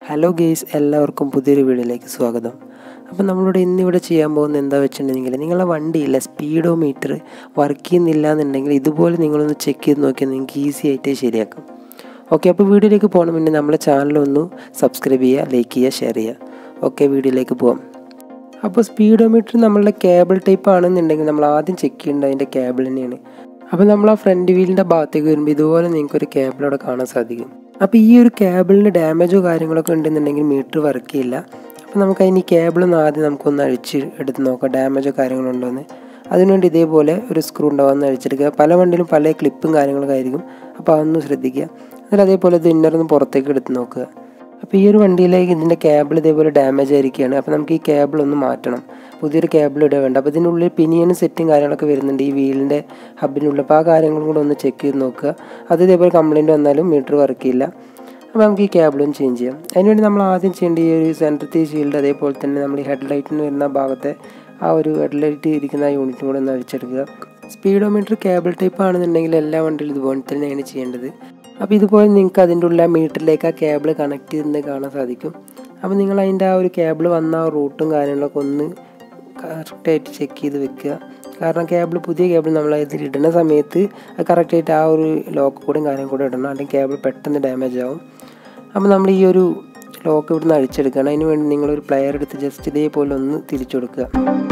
hello guys എല്ലാവർക്കും പുതിയൊരു വീഡിയോയിലേക്ക് സ്വാഗതം അപ്പോൾ നമ്മളിവിടെ ഇന്നിവിടെ ചെയ്യാൻ പോകുന്ന എന്താ വെച്ചിട്ടുണ്ടെങ്കിൽ നിങ്ങളുടെ വണ്ടിയില്ല സ്പീഡോ മീറ്റർ വർക്ക് ചെയ്യുന്നില്ല എന്നുണ്ടെങ്കിൽ ഇതുപോലെ നിങ്ങളൊന്ന് ചെക്ക് ചെയ്ത് നോക്കിയാൽ നിങ്ങൾക്ക് ഈസി ആയിട്ട് ശരിയാക്കാം ഓക്കെ അപ്പോൾ വീഡിയോയിലേക്ക് പോകണം മുന്നേ നമ്മുടെ ചാനലൊന്ന് സബ്സ്ക്രൈബ് ചെയ്യുക ലൈക്ക് ചെയ്യുക ഷെയർ ചെയ്യുക ഓക്കെ വീഡിയോയിലേക്ക് പോകാം അപ്പോൾ സ്പീഡോമീറ്റർ നമ്മളുടെ കേബിൾ ടൈപ്പ് ആണെന്നുണ്ടെങ്കിൽ നമ്മൾ ആദ്യം ചെക്ക് ചെയ്യേണ്ടത് അതിൻ്റെ കേബിൾ തന്നെയാണ് അപ്പോൾ നമ്മൾ ആ ഫ്രണ്ട് വീലിൻ്റെ ഭാഗത്തേക്ക് വരുമ്പോൾ ഇതുപോലെ നിങ്ങൾക്ക് ഒരു കേബിൾ അവിടെ കാണാൻ സാധിക്കും അപ്പോൾ ഈ ഒരു കേബിളിന് ഡാമേജോ കാര്യങ്ങളൊക്കെ ഉണ്ടെന്നുണ്ടെങ്കിൽ മീറ്റർ വർക്ക് ചെയ്യില്ല അപ്പോൾ നമുക്ക് അതിന് ഈ കേബിളൊന്ന് ആദ്യം നമുക്കൊന്ന് അഴിച്ച് എടുത്ത് നോക്കാം ഡാമേജോ കാര്യങ്ങളോ ഉണ്ടോയെന്ന് അതിനുവേണ്ടി ഇതേപോലെ ഒരു സ്ക്രൂ ഉണ്ടാവുമെന്ന് അഴിച്ചെടുക്കുക പല വണ്ടിയിലും പല ക്ലിപ്പും കാര്യങ്ങളൊക്കെ ആയിരിക്കും അപ്പോൾ അതൊന്ന് ശ്രദ്ധിക്കുക എന്നിട്ട് അതേപോലെ ഇത് ഇന്നറൊന്ന് പുറത്തേക്ക് എടുത്ത് നോക്കുക അപ്പോൾ ഈ ഒരു വണ്ടിയിലേക്ക് ഇതിൻ്റെ കേബിൾ ഇതേപോലെ ഡാമേജ് ആയിരിക്കുകയാണ് അപ്പോൾ നമുക്ക് ഈ കേബിൾ ഒന്ന് മാറ്റണം പുതിയൊരു കേബിൾ ഇടുക വേണ്ട അപ്പോൾ ഇതിനുള്ളിൽ പിനിയനും സെറ്റും കാര്യങ്ങളൊക്കെ വരുന്നുണ്ട് ഈ വീലിൻ്റെ ഹബിനുള്ളിൽ അപ്പോൾ ആ കാര്യങ്ങളും കൂടെ ഒന്ന് ചെക്ക് ചെയ്ത് നോക്കുക അത് ഇതേപോലെ കംപ്ലയിൻറ്റ് വന്നാലും മീറ്റർ വർക്ക് ചെയ്യില്ല അപ്പോൾ നമുക്ക് ഈ കേബിളും ചേഞ്ച് ചെയ്യാം അതിനുവേണ്ടി നമ്മൾ ആദ്യം ചെയ്യേണ്ട ഈ ഒരു സെൻട്രത്തി ഷീൽഡ് അതേപോലെ തന്നെ നമ്മൾ ഈ ഹെഡ് ലൈറ്റിന് വരുന്ന ഭാഗത്തെ ആ ഒരു ഹെഡ് ലൈറ്റ് ഇരിക്കുന്ന ആ യൂണിറ്റും കൂടെ ഒന്ന് അഴിച്ചെടുക്കുക സ്പീഡോമീറ്റർ കേബിൾ ടൈപ്പ് ആണെന്നുണ്ടെങ്കിൽ എല്ലാ വണ്ടിയിലും ഇതുപോലെ തന്നെയാണ് ചെയ്യേണ്ടത് അപ്പോൾ ഇതുപോലെ നിങ്ങൾക്ക് അതിൻ്റെ ഉള്ള മീറ്ററിലേക്ക് ആ കേബിൾ കണക്ട് ചെയ്തെന്ന് കാണാൻ സാധിക്കും അപ്പോൾ നിങ്ങൾ അതിൻ്റെ ആ ഒരു കേബിൾ വന്ന ആ റൂട്ടും കാര്യങ്ങളൊക്കെ ഒന്ന് കറക്റ്റായിട്ട് ചെക്ക് ചെയ്ത് വെക്കുക കാരണം കേബിൾ പുതിയ കേബിൾ നമ്മൾ ഇതിൽ ഇടുന്ന സമയത്ത് അത് കറക്റ്റായിട്ട് ആ ഒരു ലോക്ക് കൂടെയും കാര്യം കൂടെ ഇടണം അല്ലെങ്കിൽ കേബിൾ പെട്ടെന്ന് ഡാമേജ് ആവും അപ്പോൾ നമ്മൾ ഈ ഒരു ലോക്ക് ഇവിടുന്ന് അഴിച്ചെടുക്കണം അതിന് വേണ്ടി നിങ്ങളൊരു പ്ലെയർ എടുത്ത് ജസ്റ്റ് ഇതേപോലെ ഒന്ന് തിരിച്ചു കൊടുക്കുക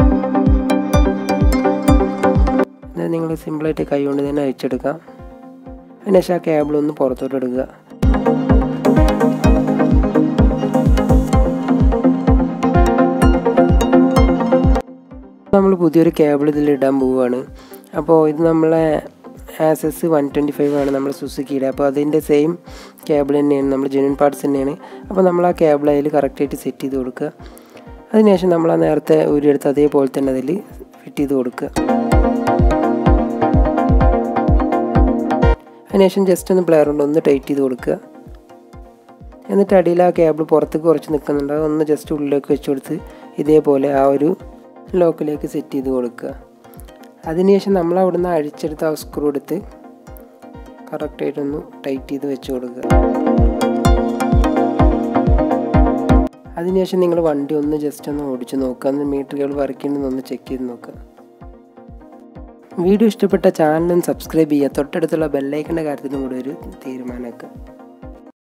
എന്നിട്ട് നിങ്ങൾ സിമ്പിളായിട്ട് കൈ കൊണ്ട് തന്നെ അഴിച്ചെടുക്കാം അതിനുശേഷം ആ കേബിൾ ഒന്ന് പുറത്തോട്ട് എടുക്കുക നമ്മൾ പുതിയൊരു കേബിൾ ഇതിൽ ഇടാൻ പോവുകയാണ് അപ്പോൾ ഇത് നമ്മളെ ആസസ് വൺ ട്വൻറ്റി ഫൈവ് ആണ് നമ്മൾ സുസുക്കിയുടെ അപ്പോൾ അതിൻ്റെ സെയിം കേബിൾ തന്നെയാണ് നമ്മൾ ജെന്യൂൻ പാർട്സ് തന്നെയാണ് അപ്പോൾ നമ്മൾ ആ കേബിൾ അതിൽ കറക്റ്റായിട്ട് സെറ്റ് ചെയ്ത് കൊടുക്കുക അതിനുശേഷം നമ്മൾ ആ നേരത്തെ ഊരിയെടുത്ത് അതേപോലെ തന്നെ അതിൽ ഫിറ്റ് ചെയ്ത് കൊടുക്കുക അതിനുശേഷം ജസ്റ്റ് ഒന്ന് പ്ലെയർ കൊണ്ട് ഒന്ന് ടൈറ്റ് ചെയ്ത് കൊടുക്കുക എന്നിട്ട് അടിയിൽ ആ കേബിൾ പുറത്തേക്ക് കുറച്ച് നിൽക്കുന്നുണ്ട് അതൊന്ന് ജസ്റ്റ് ഉള്ളിലേക്ക് വെച്ച് കൊടുത്ത് ഇതേപോലെ ആ ഒരു ലോക്കിലേക്ക് സെറ്റ് ചെയ്ത് കൊടുക്കുക അതിനുശേഷം നമ്മൾ അവിടുന്ന് അഴിച്ചെടുത്ത് ആ സ്ക്രൂ എടുത്ത് കറക്റ്റായിട്ടൊന്ന് ടൈറ്റ് ചെയ്ത് വെച്ച് കൊടുക്കുക അതിനുശേഷം നിങ്ങൾ വണ്ടി ഒന്ന് ജസ്റ്റ് ഒന്ന് ഓടിച്ച് നോക്കുക അന്ന് മീറ്റർ കേബിൾ വർക്ക് ചെയ്യുന്നതൊന്ന് ചെക്ക് ചെയ്ത് നോക്കുക വീഡിയോ ഇഷ്ടപ്പെട്ട ചാനലും സബ്സ്ക്രൈബ് ചെയ്യുക തൊട്ടടുത്തുള്ള ബെല്ലൈക്കൻ്റെ കാര്യത്തിലും കൂടെ ഒരു തീരുമാനമൊക്കെ